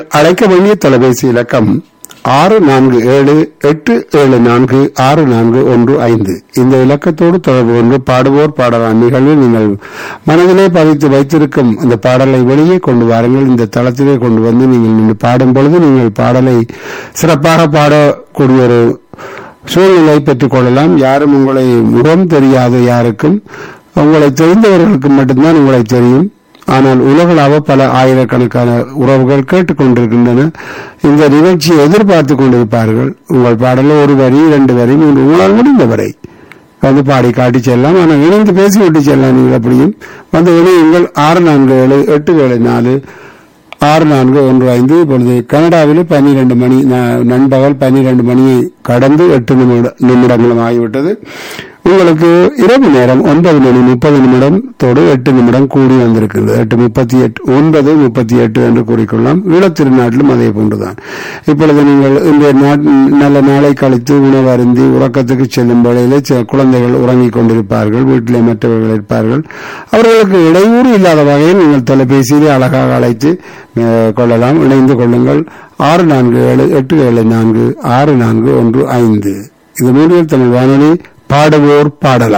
அழைக்க வேண்டிய தொலைபேசி இலக்கம் ஆறு நான்கு ஏழு எட்டு ஏழு நான்கு ஆறு நான்கு ஒன்று ஐந்து இந்த இலக்கத்தோடு தொடர்பு கொண்டு பாடுவோர் பாடலாம் நிகழ்வில் நீங்கள் மனதிலே பதித்து வைத்திருக்கும் இந்த பாடலை வெளியே கொண்டு வாருங்கள் இந்த தளத்திலே கொண்டு வந்து நீங்கள் நின்று பாடும் பொழுது நீங்கள் பாடலை சிறப்பாக பாடக்கூடிய ஒரு சூழ்நிலை பெற்றுக் கொள்ளலாம் யாரும் உங்களை முகம் தெரியாத யாருக்கும் உங்களை தெரிந்தவர்களுக்கு மட்டும்தான் உங்களை தெரியும் ஆனால் உலகளாவ பல ஆயிரக்கணக்கான உறவுகள் கேட்டுக்கொண்டிருக்கின்றன இந்த நிகழ்ச்சியை எதிர்பார்த்து கொண்டிருப்பார்கள் உங்கள் பாடல ஒரு வரி இரண்டு வரி மூன்று உங்களால் முடிந்த வரை வந்து பாடி காட்டி செல்லலாம் ஆனால் இணைந்து பேசிவிட்டு செல்லலாம் நீங்கள் அப்படியும் வந்து இணையுங்கள் ஆறு நான்கு ஏழு எட்டு ஏழு நாலு ஆறு நான்கு ஒன்று ஐந்து இப்பொழுது கனடாவில் பன்னிரண்டு மணி ந- நண்பகல் பன்னிரண்டு மணியை கடந்து எட்டு நிமிட நிமிடங்களும் ஆகிவிட்டது உங்களுக்கு இரவு நேரம் ஒன்பது மணி முப்பது நிமிடத்தோடு எட்டு நிமிடம் கூடி வந்திருக்கிறது எட்டு முப்பத்தி எட்டு ஒன்பது முப்பத்தி எட்டு என்று கூறிக்கொள்ளலாம் ஈழத்திருநாட்டிலும் அதே போன்றுதான் இப்பொழுது நீங்கள் இந்த நாட்- நல்ல நாளை கழித்து உணவு அருந்தி உறக்கத்துக்கு செல்லும் வேளையிலே சில குழந்தைகள் உறங்கிக் கொண்டிருப்பார்கள் வீட்டிலே மற்றவர்கள் இருப்பார்கள் அவர்களுக்கு இடையூறு இல்லாத வகையில் நீங்கள் தொலைபேசியிலே அழகாக அழைத்து அஹ், கொள்ளலாம் இணைந்து கொள்ளுங்கள் ஆறு நான்கு ஏழு எட்டு ஏழு நான்கு ஆறு நான்கு ஒன்று ஐந்து இது மூன்றில் தமிழ் வானொலி பாடுவோர் பாடலாம்